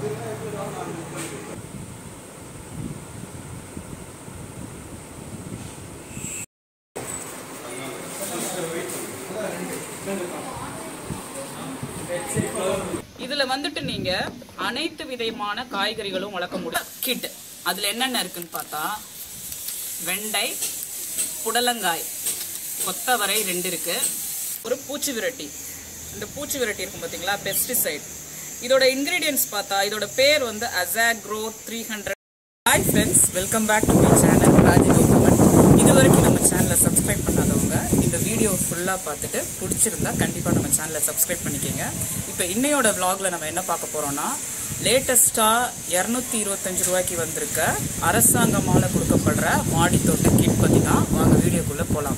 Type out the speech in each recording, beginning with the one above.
இதுல வந்துட்டு நீங்க அனைத்து விதமான காய்கறிகளும் வளர்க்க முடியும் கிட் அதுல என்னென்ன இருக்குன்னு பார்த்தா வெண்டை புடலங்காய் கொத்தவரை ரெண்டு இருக்கு ஒரு பூச்சி விரட்டி இந்த பூச்சி விரட்டி இருக்கும் பாத்தீங்களா பெஸ்டிசைட் இதோட இன்கிரீடியன்ஸ் பார்த்தா இதோட பேர் வந்து அசாக்ரோ three hundred hi friends welcome back to my channel Rajagouthaman இது வரைக்கும் நம்ம சேனலை சப்ஸ்கிரைப் பண்ணாதவங்க இந்த வீடியோ ஃபுல்லாக பார்த்துட்டு பிடிச்சிருந்தா கண்டிப்பாக நம்ம சேனலை சப்ஸ்கிரைப் பண்ணிக்கோங்க இப்போ இன்னையோட vlogல நம்ம என்ன பார்க்க போகிறோம்னா லேட்டஸ்ட்டாக இரநூத்தி இருபத்தஞ்சு ரூபாய்க்கு வந்திருக்க அரசாங்கமால் கொடுக்கப்படுற மாடி தோட்ட கிட் பற்றி தான் வாங்க வீடியோக்குள்ளே போகலாம்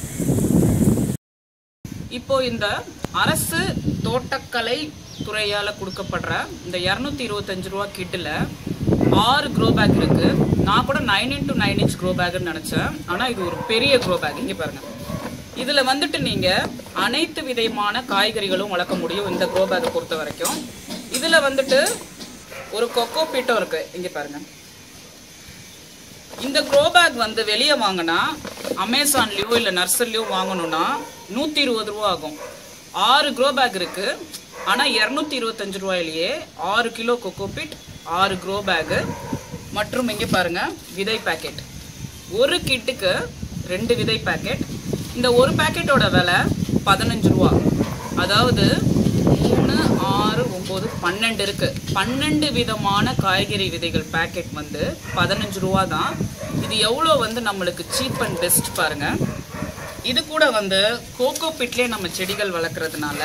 இப்போ இந்த அரசு தோட்டக்கலை துறையால கொடுக்கப்படுற இந்த இரநூத்தி இருபத்தஞ்சு ரூபா கிட்டில் ஆறு க்ரோ பேக் இருக்கு நான் கூட nine into nine inch grow பேக்னு நினைச்சேன் ஆனா இது ஒரு பெரிய க்ரோ பேக் இங்க பாருங்க இதுல வந்துட்டு நீங்க அனைத்து விதமான காய்கறிகளும் வளர்க்க முடியும் இந்த க்ரோ பேக்கை பொறுத்த வரைக்கும் இதுல வந்துட்டு ஒரு கொக்கோ பீட்டும் இருக்கு இங்க பாருங்க இந்த க்ரோ பேக் வந்து வெளியே வாங்கினா அமேசான்லயோ இல்லை நர்சரிலையோ வாங்கணும்னா நூற்றி இருபது ரூபா ஆகும் ஆறு க்ரோ பேக் இருக்கு ஆனால் இரநூத்தி இருபத்தஞ்சு ரூபாயிலேயே ஆறு கிலோ கொக்கோபிட் ஆறு க்ரோ பேக்கு மற்றும் இங்கே பாருங்க விதை பாக்கெட் ஒரு கிட்டுக்கு ரெண்டு விதை பாக்கெட் இந்த ஒரு பாக்கெட்டோட விலை பதினஞ்சு ரூபா அதாவது மூணு ஆறு ஒம்பது பன்னெண்டு இருக்கு பன்னெண்டு விதமான காய்கறி விதைகள் பாக்கெட் வந்து பதினஞ்சு ரூபா தான் இது எவ்வளோ வந்து நம்மளுக்கு சீப் அண்ட் பெஸ்ட் பாருங்க இது கூட வந்து கோகோ பிட்லேயே நம்ம செடிகள் வளர்க்குறதுனால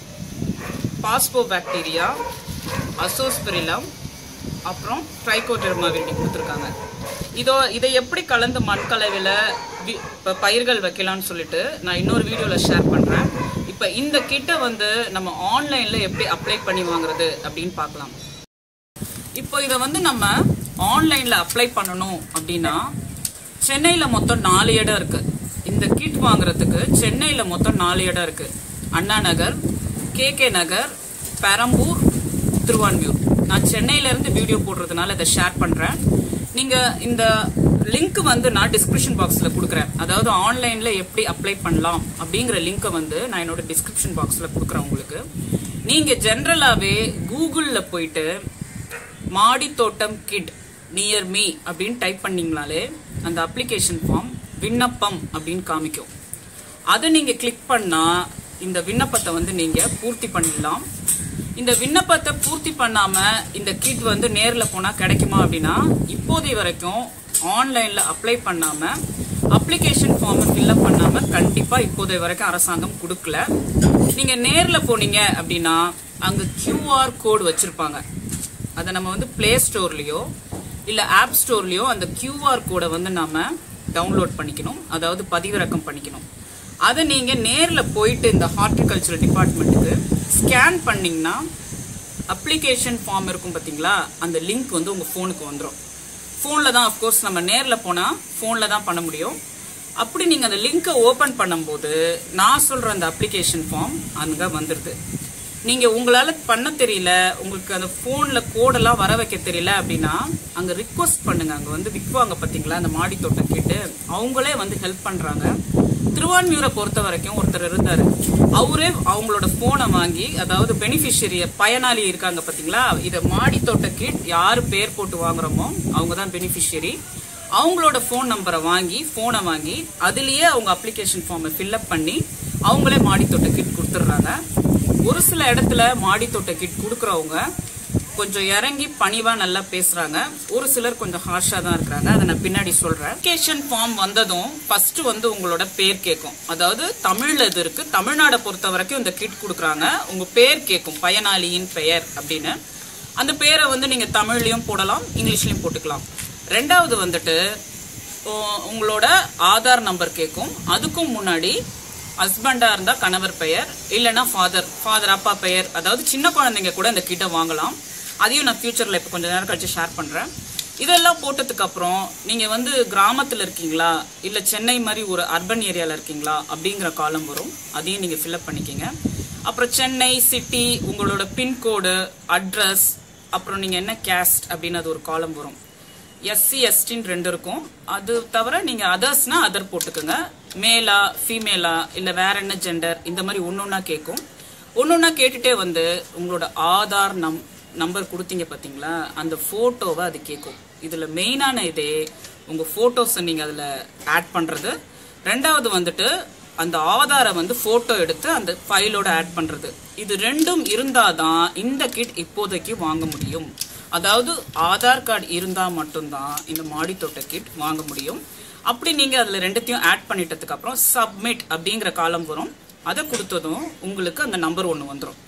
பாஸ்போ பாக்டீரியா அசோஸ்பிரிலம் அப்புறம் ட்ரைகோடெர்மா விரிடி கொடுத்துருக்காங்க இதோ இதை எப்படி கலந்து மண் கலவையில் இப்போ பயிர்கள் வைக்கலாம்னு சொல்லிட்டு நான் இன்னொரு வீடியோவில் ஷேர் பண்ணுறேன் இப்போ இந்த கிட்டை வந்து நம்ம ஆன்லைனில் எப்படி அப்ளை பண்ணி வாங்குறது அப்படின்னு பார்க்கலாம் இப்போ இதை வந்து நம்ம ஆன்லைனில் அப்ளை பண்ணணும் அப்படின்னா சென்னையில் மொத்தம் நாலு இடம் இருக்கு இந்த கிட் வாங்குறதுக்கு சென்னையில் மொத்தம் நாலு இடம் இருக்கு அண்ணா நகர் கே கே நகர் பெரம்பூர் திருவான்மியூர் நான் சென்னையில இருந்து வீடியோ போடுறதுனால இதை ஷேர் பண்றேன் நீங்க இந்த லிங்க் வந்து நான் டிஸ்கிரிப்ஷன் பாக்ஸ்ல கொடுக்குறேன் அதாவது ஆன்லைன்ல எப்படி அப்ளை பண்ணலாம் அப்படிங்கிற லிங்கை வந்து நான் என்னோட டிஸ்கிரிப்ஷன் பாக்ஸ்ல கொடுக்குறேன் உங்களுக்கு நீங்க ஜென்ரலாவே கூகுள்ல போயிட்டு மாடி தோட்டம் கிட் நியர் மீ அப்படின்னு டைப் பண்ணீங்கனாலே அந்த அப்ளிகேஷன் ஃபார்ம் விண்ணப்பம் அப்படின்னு காமிக்கும் அதை நீங்க கிளிக் பண்ணா இந்த விண்ணப்பத்தை வந்து நீங்க பூர்த்தி பண்ணிடலாம் இந்த விண்ணப்பத்தை பூர்த்தி பண்ணாம இந்த கிட் வந்து நேர்ல போனா கிடைக்குமா அப்படின்னா இப்போதைய வரைக்கும் ஆன்லைன்ல அப்ளை பண்ணாம அப்ளிகேஷன் ஃபார்ம் ஃபில்அப் பண்ணாம கண்டிப்பா இப்போதைய வரைக்கும் அரசாங்கம் கொடுக்கல நீங்க நேர்ல போனீங்க அப்படின்னா அங்க QR கோடு வச்சிருப்பாங்க அதை நம்ம வந்து பிளே ஸ்டோர்லயோ இல்ல ஆப் ஸ்டோர்லயோ அந்த QR கோடை வந்து நாம டவுன்லோட் பண்ணிக்கணும் அதாவது பதிவிறக்கம் பண்ணிக்கணும் அதை நீங்க நேர்ல போயிட்டு இந்த ஹார்டிகல்ச்சர் டிபார்ட்மெண்ட்டுக்கு ஸ்கேன் பண்ணீங்கன்னா அப்ளிகேஷன் ஃபார்ம் இருக்கும் பாத்தீங்களா அந்த லிங்க் வந்து உங்க ஃபோனுக்கு வந்துடும் ஃபோனில் தான் அஃப்கோர்ஸ் நம்ம நேரில் போனால் ஃபோனில் தான் பண்ண முடியும் அப்படி நீங்கள் அந்த லிங்கை ஓப்பன் பண்ணும்போது நான் சொல்கிற அந்த அப்ளிகேஷன் ஃபார்ம் அங்கே வந்துடுது நீங்கள் உங்களால் பண்ண தெரியல உங்களுக்கு அந்த ஃபோனில் கோடெல்லாம் வர வைக்க தெரியல அப்படின்னா அங்கே ரிக்வஸ்ட் பண்ணுங்க அங்கே வந்து விற்குவாங்க பார்த்தீங்களா அந்த மாடி தோட்டம் கேட்டு அவங்களே வந்து ஹெல்ப் பண்ணுறாங்க திருவான்மியூரை பொறுத்த வரைக்கும் ஒருத்தர் இருந்தாரு அவரே அவங்களோட போனை வாங்கி அதாவது பெனிஃபிஷியரிய பயனாளி இருக்காங்க பாத்தீங்களா இத மாடி தோட்ட கிட் யாரு பேர் போட்டு வாங்குறோமோ அவங்க தான் பெனிஃபிஷியரி அவங்களோட ஃபோன் நம்பரை வாங்கி ஃபோனை வாங்கி அதுலயே அவங்க அப்ளிகேஷன் ஃபார்மை ஃபில்அப் பண்ணி அவங்களே மாடி தோட்ட கிட் கொடுத்துட்றாங்க ஒரு சில இடத்துல மாடி தோட்ட கிட் கொடுக்குறவங்க கொஞ்சம் இறங்கி பணிவா நல்லா பேசுறாங்க ஒரு சிலர் கொஞ்சம் ஹார்ஷா தான் இருக்கிறாங்க அதை நான் பின்னாடி சொல்றேன் அப்ளிகேஷன் ஃபார்ம் வந்ததும் ஃபர்ஸ்ட் வந்து உங்களோட பேர் கேட்கும் அதாவது தமிழ்ல இது இருக்கு தமிழ்நாடை பொறுத்த வரைக்கும் இந்த கிட் கொடுக்குறாங்க உங்க பேர் கேட்கும் பயனாளியின் பெயர் அப்படின்னு அந்த பேரை வந்து நீங்க தமிழ்லயும் போடலாம் இங்கிலீஷ்லயும் போட்டுக்கலாம் ரெண்டாவது வந்துட்டு உ- உங்களோட ஆதார் நம்பர் கேட்கும் அதுக்கும் முன்னாடி ஹஸ்பண்டா இருந்தா கணவர் பெயர் இல்லைன்னா ஃபாதர் ஃபாதர் அப்பா பெயர் அதாவது சின்ன குழந்தைங்க கூட இந்த கிட்ட வாங்கலாம் அதையும் நான் ஃபியூச்சர்ல இப்போ கொஞ்ச நேரம் கழிச்சு ஷேர் பண்றேன் இதெல்லாம் போட்டதுக்கு அப்புறம் நீங்க வந்து கிராமத்துல இருக்கீங்களா இல்ல சென்னை மாதிரி ஒரு அர்பன் ஏரியால இருக்கீங்களா அப்படிங்கிற காலம் வரும் அதையும் நீங்க ஃபில்அப் பண்ணிக்கங்க அப்புறம் சென்னை சிட்டி உங்களோட பின்கோடு அட்ரஸ் அப்புறம் நீங்கள் என்ன கேஸ்ட் அப்படின்னு அது ஒரு காலம் வரும் எஸ்சி எஸ்டின்னு ரெண்டு இருக்கும் அது தவிர நீங்கள் அதர்ஸ்னா அதர் போட்டுக்கோங்க மேலா ஃபீமேலா இல்லை வேற என்ன ஜெண்டர் இந்த மாதிரி ஒன்று ஒன்றா கேட்கும் ஒன்று ஒன்றா கேட்டுட்டே வந்து உங்களோட ஆதார் நம் நம்பர் கொடுத்தீங்க பார்த்தீங்களா அந்த ஃபோட்டோவை அது கேட்கும் இதில் மெயினான இதே உங்கள் ஃபோட்டோஸை நீங்கள் அதில் ஆட் பண்ணுறது ரெண்டாவது வந்துட்டு அந்த ஆதாரை வந்து ஃபோட்டோ எடுத்து அந்த ஃபைலோட ஆட் பண்ணுறது இது ரெண்டும் இருந்தாதான் இந்த கிட் இப்போதைக்கு வாங்க முடியும் அதாவது ஆதார் கார்டு இருந்தால் மட்டும்தான் இந்த மாடித்தோட்ட கிட் வாங்க முடியும் அப்படி நீங்கள் அதில் ரெண்டுத்தையும் ஆட் பண்ணிட்டதுக்கு அப்புறம் சப்மிட் அப்படிங்கிற காலம் வரும் அதை கொடுத்ததும் உங்களுக்கு அந்த நம்பர் ஒன்று வந்துடும்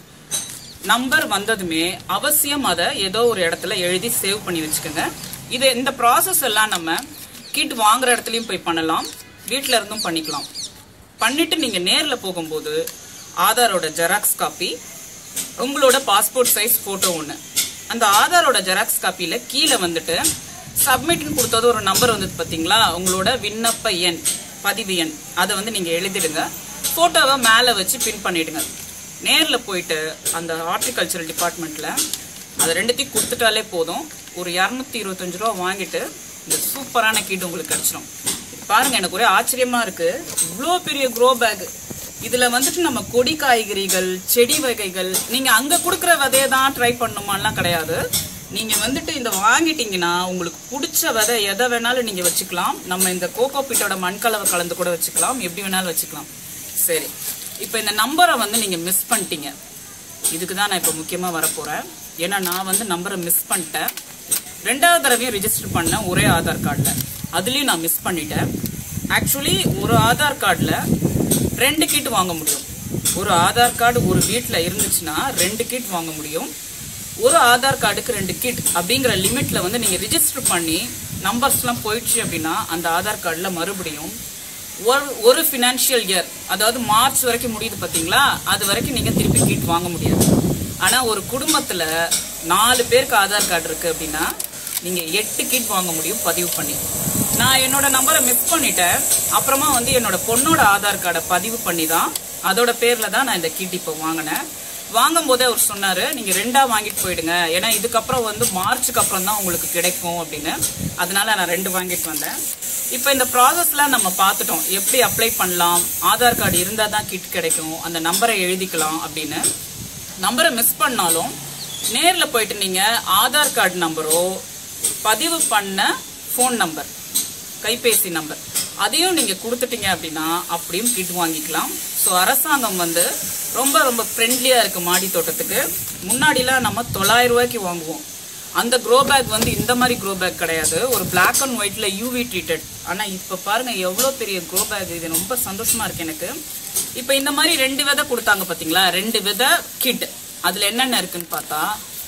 நம்பர் வந்ததுமே அவசியம் அதை ஏதோ ஒரு இடத்துல எழுதி சேவ் பண்ணி வச்சுக்கோங்க இது இந்த ப்ராசஸ் எல்லாம் நம்ம கிட் வாங்குற இடத்துலையும் போய் பண்ணலாம் வீட்டில் இருந்தும் பண்ணிக்கலாம் பண்ணிட்டு நீங்கள் நேரில் போகும்போது ஆதாரோட ஜெராக்ஸ் காப்பி உங்களோட பாஸ்போர்ட் சைஸ் ஃபோட்டோ ஒன்று அந்த ஆதாரோட ஜெராக்ஸ் காப்பியில் கீழே வந்துட்டு சப்மிட்னு கொடுத்தது ஒரு நம்பர் வந்தது பார்த்தீங்களா உங்களோட விண்ணப்ப எண் பதிவு எண் அதை வந்து நீங்கள் எழுதிடுங்க ஃபோட்டோவை மேலே வச்சு பின் பண்ணிடுங்க நேரில் போயிட்டு அந்த ஹார்டிகல்ச்சரல் டிபார்ட்மெண்ட்டில் அதை ரெண்டுத்தையும் கொடுத்துட்டாலே போதும் ஒரு இரநூத்தி இருபத்தஞ்சு ரூபா வாங்கிட்டு இந்த சூப்பரான கீட் உங்களுக்கு கிடச்சிரும் பாருங்க எனக்கு ஒரே ஆச்சரியமா இருக்கு இவ்வளோ பெரிய க்ரோ பேக் இதுல வந்துட்டு நம்ம கொடி காய்கறிகள் செடி வகைகள் நீங்க அங்க கொடுக்குற விதையை தான் ட்ரை பண்ணுமாலாம் கிடையாது நீங்க வந்துட்டு இந்த வாங்கிட்டீங்கன்னா உங்களுக்கு பிடிச்ச விதை எதை வேணாலும் நீங்க வச்சுக்கலாம் நம்ம இந்த கோகோ பீட்டோட மண்கலவை கலந்து கூட வச்சுக்கலாம் எப்படி வேணாலும் வச்சுக்கலாம் சரி இப்போ இந்த நம்பரை வந்து நீங்க மிஸ் பண்ணிட்டீங்க இதுக்கு தான் நான் இப்போ முக்கியமாக வரப்போகிறேன் ஏன்னா நான் வந்து நம்பரை மிஸ் பண்ணிட்டேன் ரெண்டாவது தடவையும் ரிஜிஸ்டர் பண்ணேன் ஒரே ஆதார் கார்டில் அதுலேயும் நான் மிஸ் பண்ணிட்டேன் ஆக்சுவலி ஒரு ஆதார் கார்டில் ரெண்டு கிட் வாங்க முடியும் ஒரு ஆதார் கார்டு ஒரு வீட்டில் இருந்துச்சுன்னா ரெண்டு கிட் வாங்க முடியும் ஒரு ஆதார் கார்டுக்கு ரெண்டு கிட் அப்படிங்கிற லிமிட்டில் வந்து நீங்கள் ரிஜிஸ்டர் பண்ணி நம்பர்ஸ்லாம் போயிடுச்சு அப்படின்னா அந்த ஆதார் கார்டில் மறுபடியும் ஒரு ஒரு ஃபினான்ஷியல் இயர் அதாவது மார்ச் வரைக்கும் முடியுது பார்த்தீங்களா அது வரைக்கும் நீங்கள் திருப்பி கிட் வாங்க முடியாது ஆனால் ஒரு குடும்பத்தில் நாலு பேருக்கு ஆதார் கார்டு இருக்குது அப்படின்னா நீங்கள் எட்டு கிட் வாங்க முடியும் பதிவு பண்ணி நான் என்னோட நம்பரை மிஸ் பண்ணிட்டேன் அப்புறமா வந்து என்னோட பொண்ணோட ஆதார் கார்டை பதிவு பண்ணி தான் அதோட பேரில் தான் நான் இந்த கிட் இப்போ வாங்கினேன் வாங்கும் போதே அவர் சொன்னாரு நீங்க ரெண்டா வாங்கிட்டு போயிடுங்க ஏன்னா இதுக்கப்புறம் வந்து மார்ச்சுக்கு அப்புறம் தான் உங்களுக்கு கிடைக்கும் அப்படின்னு அதனால நான் ரெண்டு வாங்கிட்டு வந்தேன் இப்போ இந்த ப்ராசஸ்லாம் நம்ம பார்த்துட்டோம் எப்படி அப்ளை பண்ணலாம் ஆதார் கார்டு இருந்தால் தான் கிட் கிடைக்கும் அந்த நம்பரை எழுதிக்கலாம் அப்படின்னு நம்பரை மிஸ் பண்ணாலும் நேரில் போயிட்டு நீங்கள் ஆதார் கார்டு நம்பரோ பதிவு பண்ண ஃபோன் நம்பர் கைபேசி நம்பர் அதையும் நீங்கள் கொடுத்துட்டீங்க அப்படின்னா அப்படியும் கிட் வாங்கிக்கலாம் ஸோ அரசாங்கம் வந்து ரொம்ப ரொம்ப ஃப்ரெண்ட்லியாக இருக்குது மாடி தோட்டத்துக்கு முன்னாடிலாம் நம்ம தொள்ளாயிரம் ரூபாய்க்கு வாங்குவோம் அந்த க்ரோ பேக் வந்து இந்த மாதிரி க்ரோ பேக் கிடையாது ஒரு பிளாக் அண்ட் ஒயிட்ல யூவி ட்ரீட்டட் ஆனால் இப்போ பாருங்க எவ்வளோ பெரிய க்ரோ பேக் இது ரொம்ப சந்தோஷமா இருக்கு எனக்கு இப்போ இந்த மாதிரி ரெண்டு விதை கொடுத்தாங்க பார்த்தீங்களா ரெண்டு விதை கிட் அதில் என்னென்ன இருக்குன்னு பார்த்தா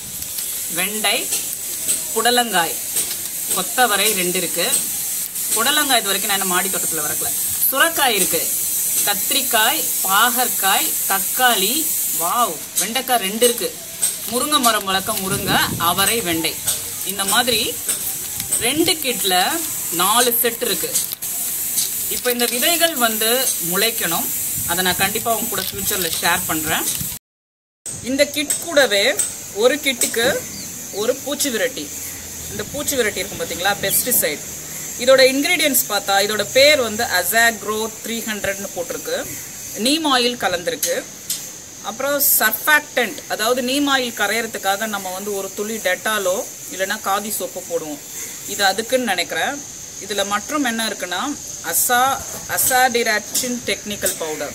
வெண்டை புடலங்காய் கொத்தவரை ரெண்டு இருக்கு புடலங்காய் இது வரைக்கும் நான் என்ன மாடி தோட்டத்தில் வளர்க்கல சுரக்காய் இருக்கு கத்திரிக்காய் பாகற்காய் தக்காளி வாவ் வெண்டைக்காய் ரெண்டு இருக்கு முருங்கை மரம் வளர்க்க முருங்கை அவரை வெண்டை இந்த மாதிரி ரெண்டு கிட்ல நாலு செட் இருக்கு இப்போ இந்த விதைகள் வந்து முளைக்கணும் அதை நான் கண்டிப்பாக உங்க கூட ஃபியூச்சரில் ஷேர் பண்ணுறேன் இந்த கிட் கூடவே ஒரு கிட்டுக்கு ஒரு பூச்சி விரட்டி இந்த பூச்சி விரட்டி இருக்கும் பார்த்தீங்களா பெஸ்டிசைட் இதோட இன்கிரீடியன்ஸ் பார்த்தா இதோட பேர் வந்து அசாக்ரோ த்ரீ ஹண்ட்ரட்னு போட்டிருக்கு நீம் ஆயில் கலந்துருக்கு அப்புறம் சர்ஃபாக்டன்ட் அதாவது நீம் ஆயில் கரையறதுக்காக நம்ம வந்து ஒரு துளி டெட்டாலோ இல்லைன்னா காதி சோப்பு போடுவோம் இது அதுக்குன்னு நினைக்கிறேன் இதில் மற்றும் என்ன இருக்குன்னா அசா அசாடிராக்சின் டெக்னிக்கல் பவுடர்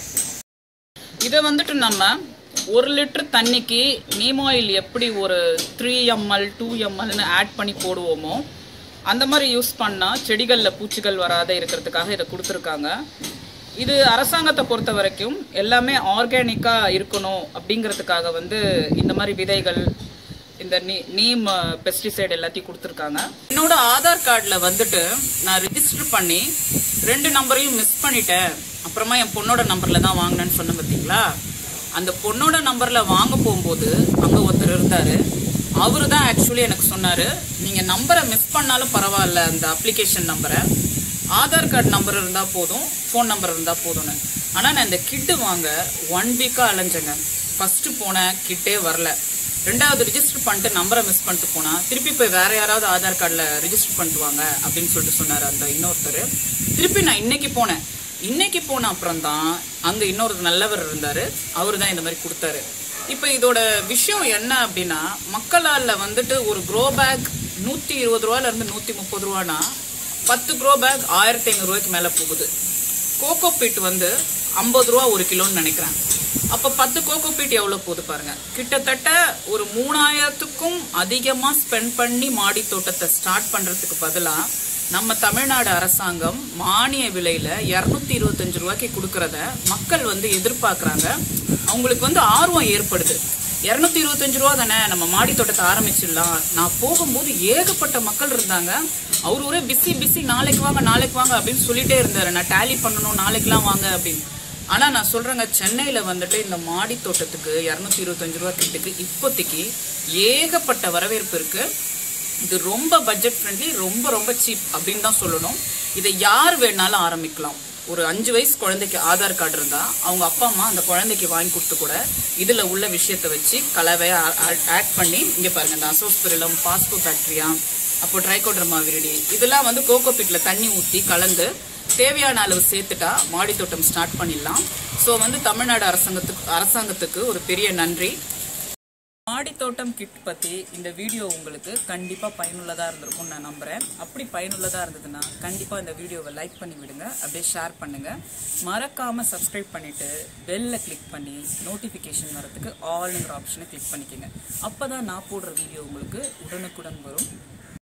இதை வந்துட்டு நம்ம ஒரு லிட்டர் தண்ணிக்கு நீம் ஆயில் எப்படி ஒரு த்ரீ எம்எல் டூ எம்எல்னு ஆட் பண்ணி போடுவோமோ அந்த மாதிரி யூஸ் பண்ணால் செடிகளில் பூச்சிகள் வராத இருக்கிறதுக்காக இதை கொடுத்துருக்காங்க இது அரசாங்கத்தை பொறுத்த வரைக்கும் எல்லாமே ஆர்கானிக்காக இருக்கணும் அப்படிங்கிறதுக்காக வந்து இந்த மாதிரி விதைகள் இந்த நீ நீம் பெஸ்டிசைடு எல்லாத்தையும் கொடுத்துருக்காங்க என்னோட ஆதார் கார்டில் வந்துட்டு நான் ரிஜிஸ்டர் பண்ணி ரெண்டு நம்பரையும் மிஸ் பண்ணிட்டேன் அப்புறமா என் பொண்ணோட நம்பரில் தான் வாங்கினேன்னு சொன்னேன் பார்த்தீங்களா அந்த பொண்ணோட நம்பரில் வாங்க போகும்போது அங்கே ஒருத்தர் இருந்தார் அவரு தான் ஆக்சுவலி எனக்கு சொன்னார் நீங்கள் நம்பரை மிஸ் பண்ணாலும் பரவாயில்ல அந்த அப்ளிகேஷன் நம்பரை ஆதார் கார்டு நம்பர் இருந்தால் போதும் ஃபோன் நம்பர் இருந்தால் போதும்னு ஆனால் நான் இந்த கிட்டு வாங்க ஒன் வீக்காக அலைஞ்சேங்க ஃபஸ்ட்டு போனேன் கிட்டே வரல ரெண்டாவது ரிஜிஸ்டர் பண்ணிட்டு நம்பரை மிஸ் பண்ணிட்டு போனா திருப்பி போய் வேற யாராவது ஆதார் கார்டில் ரிஜிஸ்டர் பண்ணிட்டு வாங்க அப்படின்னு சொல்லிட்டு சொன்னார் அந்த இன்னொருத்தர் திருப்பி நான் இன்னைக்கு போனேன் இன்னைக்கு போன அப்புறம் தான் அங்க இன்னொரு நல்லவர் இருந்தாரு அவரு தான் இந்த மாதிரி கொடுத்தாரு இப்போ இதோட விஷயம் என்ன அப்படின்னா மக்களால் வந்துட்டு ஒரு க்ரோ பேக் நூற்றி இருபது ரூபாயில இருந்து நூற்றி முப்பது ரூபானா பத்து க்ரோ பேக் ஆயிரத்தி ஐநூறுரூவாய்க்கு மேலே போகுது கோகோ பீட் வந்து ஐம்பது ரூபா ஒரு கிலோன்னு நினைக்கிறேன் அப்போ பத்து கோகோ பீட் எவ்வளோ போகுது பாருங்க கிட்டத்தட்ட ஒரு மூணாயிரத்துக்கும் அதிகமாக ஸ்பெண்ட் பண்ணி மாடி தோட்டத்தை ஸ்டார்ட் பண்ணுறதுக்கு பதிலாக நம்ம தமிழ்நாடு அரசாங்கம் மானிய விலையில இரநூத்தி இருபத்தஞ்சு ரூபாய்க்கு கொடுக்கறத மக்கள் வந்து எதிர்பார்க்கறாங்க அவங்களுக்கு வந்து ஆர்வம் ஏற்படுது இரநூத்தி இருபத்தஞ்சு ரூபா தானே நம்ம மாடி தோட்டத்தை ஆரம்பிச்சிடலாம் நான் போகும்போது ஏகப்பட்ட மக்கள் இருந்தாங்க அவர் ஒரே பிஸி பிஸி நாளைக்கு வாங்க நாளைக்கு வாங்க அப்படின்னு சொல்லிட்டே இருந்தாரு நான் டேலி பண்ணணும் நாளைக்கெல்லாம் வாங்க அப்படின்னு ஆனா நான் சொல்றேங்க சென்னையில வந்துட்டு இந்த மாடி தோட்டத்துக்கு இரநூத்தி இருபத்தஞ்சு ரூபா கிட்டுக்கு இப்போதைக்கு ஏகப்பட்ட வரவேற்பு இருக்கு இது ரொம்ப பட்ஜெட் ஃப்ரெண்ட்லி ரொம்ப ரொம்ப சீப் அப்படின்னு தான் சொல்லணும் இதை யார் வேணாலும் ஆரம்பிக்கலாம் ஒரு அஞ்சு வயசு குழந்தைக்கு ஆதார் கார்டு இருந்தா அவங்க அப்பா அம்மா அந்த குழந்தைக்கு வாங்கி கொடுத்து கூட இதுல உள்ள விஷயத்தை வச்சு கலவையா ஆட் பண்ணி இங்க பாருங்க இந்த அசோஸ்பிரிலம் பாஸ்கோ பாக்டீரியா அப்போ ட்ரைகோட்ரமா விரிடி இதெல்லாம் வந்து கோகோ பிட்ல தண்ணி ஊற்றி கலந்து தேவையான அளவு சேர்த்துட்டா மாடி தோட்டம் ஸ்டார்ட் பண்ணிடலாம் ஸோ வந்து தமிழ்நாடு அரசாங்கத்துக்கு அரசாங்கத்துக்கு ஒரு பெரிய நன்றி மாடி தோட்டம் கிட் பத்தி இந்த வீடியோ உங்களுக்கு கண்டிப்பா பயனுள்ளதா இருந்திருக்கும்னு நான் நம்புறேன் அப்படி பயனுள்ளதா இருந்ததுன்னா கண்டிப்பா இந்த வீடியோவை லைக் பண்ணி விடுங்க அப்படியே ஷேர் பண்ணுங்க மறக்காம சப்ஸ்கிரைப் பண்ணிட்டு பெல்ல கிளிக் பண்ணி நோட்டிபிகேஷன் வரதுக்கு ஆல்ங்கிற ஆப்ஷனை கிளிக் பண்ணிக்கோங்க அப்பதான் நான் போடுற வீடியோ உங்களுக்கு உடனுக்குடன் வரும்